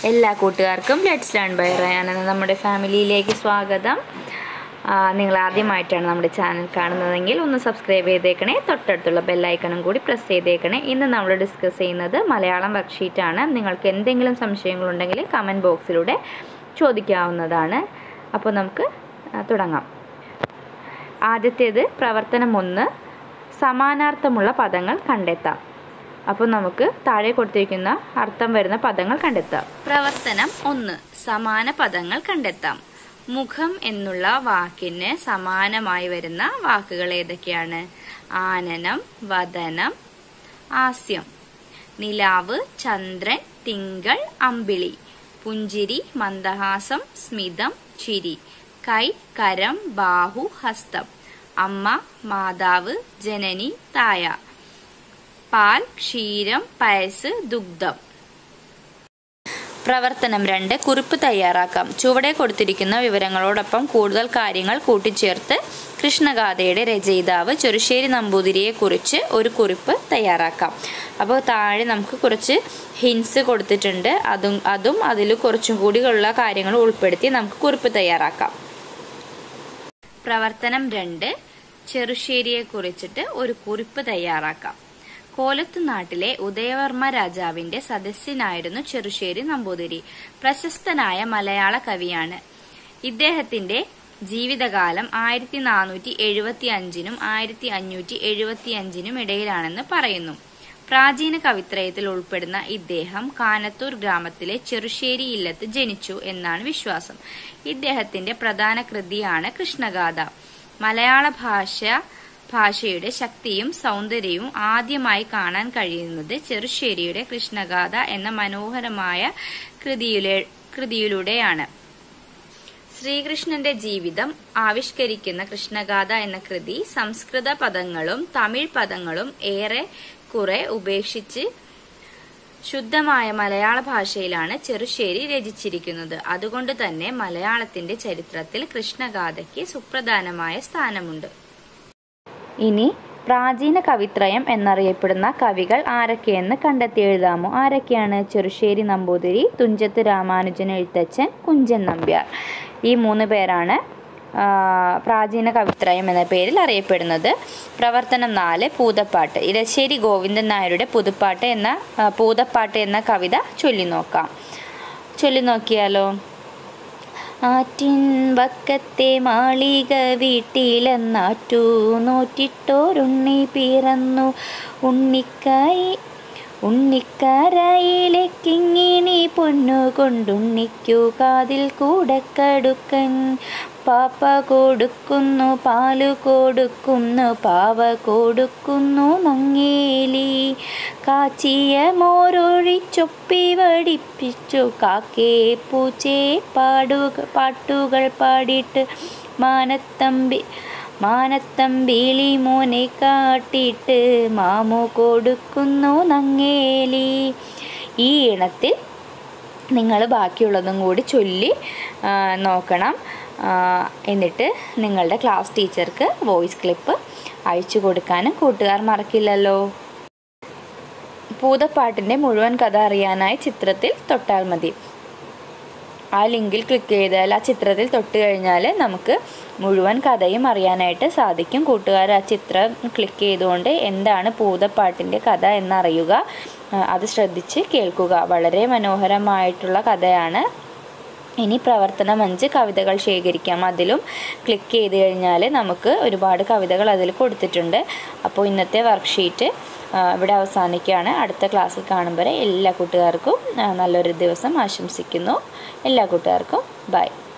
എല്ലാ കൂട്ടുകാർക്കും let's learn by Ryan എന്ന നമ്മുടെ ഫാമിലിയിലേക്ക് സ്വാഗതം ആ, നിങ്ങൾ ആദ്യമായിട്ടാണ് നമ്മുടെ ചാനൽ കാണുന്നതെങ്കിൽ ഒന്ന് സബ്സ്ക്രൈബ് ചെയ്തേക്കണേ തൊട്ടടുത്തുള്ള ബെല്ലൈക്കണും കൂടി പ്രസ് ചെയ്തേക്കണേ ഇന്ന് നമ്മൾ ഡിസ്കസ് ചെയ്യുന്നത് മലയാളം വർക്ക്ഷീറ്റാണ് നിങ്ങൾക്ക് എന്തെങ്കിലും സംശയങ്ങളുണ്ടെങ്കിൽ കമൻറ്റ് ബോക്സിലൂടെ ചോദിക്കാവുന്നതാണ് അപ്പോൾ നമുക്ക് ആ, തുടങ്ങാം ആദ്യത്തേത് പ്രവർത്തനം ഒന്ന് സമാനാർത്ഥമുള്ള പദങ്ങൾ കണ്ടെത്താം അപ്പോൾ നമുക്ക് താഴെ കൊടുത്തിരിക്കുന്ന അർത്ഥം വരുന്ന പദങ്ങൾ കണ്ടെത്താം പ്രവർത്തനം ഒന്ന് സമാന പദങ്ങൾ കണ്ടെത്താം മുഖം എന്നുള്ള വാക്കിന് സമാനമായി വരുന്ന വാക്കുകൾ ഏതൊക്കെയാണ് ആനനം വദനം ആസ്യം നിലാവ് ചന്ദ്രൻ തിങ്കൾ അമ്പിളി പുഞ്ചിരി മന്ദഹാസം സ്മിതം ചിരി കൈ കരം ബാഹു ഹസ്തം അമ്മ മാതാവ് ജനനി തായ പാൽ ക്ഷീരം പയസ് ദുഗ്ധം പ്രവർത്തനം രണ്ട് കുറിപ്പ് തയ്യാറാക്കാം ചുവടെ കൊടുത്തിരിക്കുന്ന വിവരങ്ങളോടൊപ്പം കൂടുതൽ കാര്യങ്ങൾ കൂട്ടിച്ചേർത്ത് കൃഷ്ണഗാഥയുടെ രചയിതാവ് ചെറുശ്ശേരി നമ്പൂതിരിയെക്കുറിച്ച് ഒരു കുറിപ്പ് തയ്യാറാക്കാം അപ്പോൾ താഴെ നമുക്ക് കുറച്ച് ഹിൻസ് കൊടുത്തിട്ടുണ്ട് അതും അതും അതിൽ കുറച്ചും കൂടി ഉള്ള കാര്യങ്ങൾ ഉൾപ്പെടുത്തി നമുക്ക് കുറിപ്പ് തയ്യാറാക്കാം പ്രവർത്തനം രണ്ട് ചെറുശ്ശേരിയെ കുറിച്ചിട്ട് ഒരു കുറിപ്പ് തയ്യാറാക്കാം കോലത്ത് നാട്ടിലെ ഉദയവർമ്മ രാജാവിന്റെ സദസ്യനായിരുന്നു ചെറുശ്ശേരി നമ്പൂതിരി പ്രശസ്തനായ മലയാള കവിയാണ് ഇദ്ദേഹത്തിന്റെ ജീവിതകാലം ആയിരത്തി നാനൂറ്റി എഴുപത്തി അഞ്ചിനും ആയിരത്തി അഞ്ഞൂറ്റി എഴുപത്തി അഞ്ചിനും ഇടയിലാണെന്ന് പറയുന്നു പ്രാചീന കവിത്രയത്തിൽ ഉൾപ്പെടുന്ന ഇദ്ദേഹം കാനത്തൂർ ഗ്രാമത്തിലെ ചെറുശ്ശേരി ഇല്ലത്ത് ജനിച്ചു എന്നാണ് വിശ്വാസം ഇദ്ദേഹത്തിന്റെ പ്രധാന കൃതിയാണ് കൃഷ്ണഗാഥ മലയാള ഭാഷ ഭാഷയുടെ ശക്തിയും സൗന്ദര്യവും ആദ്യമായി കാണാൻ കഴിയുന്നത് ചെറുശ്ശേരിയുടെ കൃഷ്ണഗാഥ എന്ന മനോഹരമായ കൃതിയിലെ കൃതിയിലൂടെയാണ് ശ്രീകൃഷ്ണന്റെ ജീവിതം ആവിഷ്കരിക്കുന്ന കൃഷ്ണഗാഥ എന്ന കൃതി സംസ്കൃത പദങ്ങളും തമിഴ് പദങ്ങളും ഏറെ കുറെ ഉപേക്ഷിച്ച് ശുദ്ധമായ മലയാള ഭാഷയിലാണ് ചെറുശ്ശേരി രചിച്ചിരിക്കുന്നത് അതുകൊണ്ട് തന്നെ മലയാളത്തിന്റെ ചരിത്രത്തിൽ കൃഷ്ണഗാഥയ്ക്ക് സുപ്രധാനമായ സ്ഥാനമുണ്ട് ഇനി പ്രാചീന കവിത്രയം എന്നറിയപ്പെടുന്ന കവികൾ ആരൊക്കെയെന്ന് കണ്ടെത്തി എഴുതാമോ ആരൊക്കെയാണ് ചെറുശ്ശേരി നമ്പൂതിരി തുഞ്ചത്ത് രാമാനുജൻ എഴുത്തച്ഛൻ കുഞ്ചൻ നമ്പ്യാർ ഈ മൂന്ന് പേരാണ് ആ, പ്രാചീന കവിത്രയം എന്ന പേരിൽ അറിയപ്പെടുന്നത് പ്രവർത്തനം നാല് പൂതപ്പാട്ട് ഇടശ്ശേരി ഗോവിന്ദൻ നായരുടെ പുതുപ്പാട്ട് എന്ന ആ, പൂതപ്പാട്ട് എന്ന കവിത ചൊല്ലി നോക്കാം ചൊല്ലി നോക്കിയാലോ ആറ്റിൻ വക്കത്തെ മാളിക വീട്ടിലെന്നാറ്റു നോറ്റിട്ടോരുണ്ണി പിറന്നു ഉണ്ണിക്കായി ഉണ്ണിക്കാരായിലേക്കിങ്ങിനി പൊന്നു കൊണ്ടുണ്ണിക്കു കാതിൽ കൂടക്കടുക്കൻ പാപ്പ കൊടുക്കുന്നു പാല് കൊടുക്കുന്നു പാവ കൊടുക്കുന്നു നങ്ങേലി കാച്ചിയ മോരൊഴിച്ചൊപ്പി വടിപ്പിച്ചു കാക്കേ പൂച്ചേ പാടുക പാട്ടുകൾ പാടിയിട്ട് മാനത്തമ്പി മാനത്തമ്പിളി മോനെ കാട്ടിയിട്ട് മാമു കൊടുക്കുന്നു നങ്ങേലി ഈ ഇണത്തിൽ നിങ്ങൾ ബാക്കിയുള്ളതും കൂടി ചൊല്ലി ആ, നോക്കണം ആ, എന്നിട്ട് നിങ്ങളുടെ ക്ലാസ് ടീച്ചർക്ക് വോയിസ് ക്ലിപ്പ് അയച്ചു കൊടുക്കാനും കൂട്ടുകാർ മറക്കില്ലല്ലോ പൂതപ്പാട്ടിൻ്റെ മുഴുവൻ കഥ അറിയാനായി ചിത്രത്തിൽ തൊട്ടാൽ മതി ആ ലിങ്കിൽ ക്ലിക്ക് ചെയ്താൽ ആ ചിത്രത്തിൽ തൊട്ട് കഴിഞ്ഞാൽ നമുക്ക് മുഴുവൻ കഥയും അറിയാനായിട്ട് സാധിക്കും കൂട്ടുകാർ ആ ചിത്രം ക്ലിക്ക് ചെയ്തുകൊണ്ട് എന്താണ് പൂതപ്പാട്ടിൻ്റെ കഥ എന്നറിയുക ആ, അത് ശ്രദ്ധിച്ച് കേൾക്കുക വളരെ മനോഹരമായിട്ടുള്ള കഥയാണ് ഇനി പ്രവർത്തനം അഞ്ച് കവിതകൾ ശേഖരിക്കാം അതിലും ക്ലിക്ക് ചെയ്ത് കഴിഞ്ഞാൽ നമുക്ക് ഒരുപാട് കവിതകൾ അതിൽ കൊടുത്തിട്ടുണ്ട് അപ്പോൾ ഇന്നത്തെ വർക്ക്ഷീറ്റ് ഇവിടെ അവസാനിക്കുകയാണ് അടുത്ത ക്ലാസ്സിൽ കാണും വരെ എല്ലാ കൂട്ടുകാർക്കും ആ, നല്ലൊരു ദിവസം ആശംസിക്കുന്നു എല്ലാ കൂട്ടുകാർക്കും ബൈ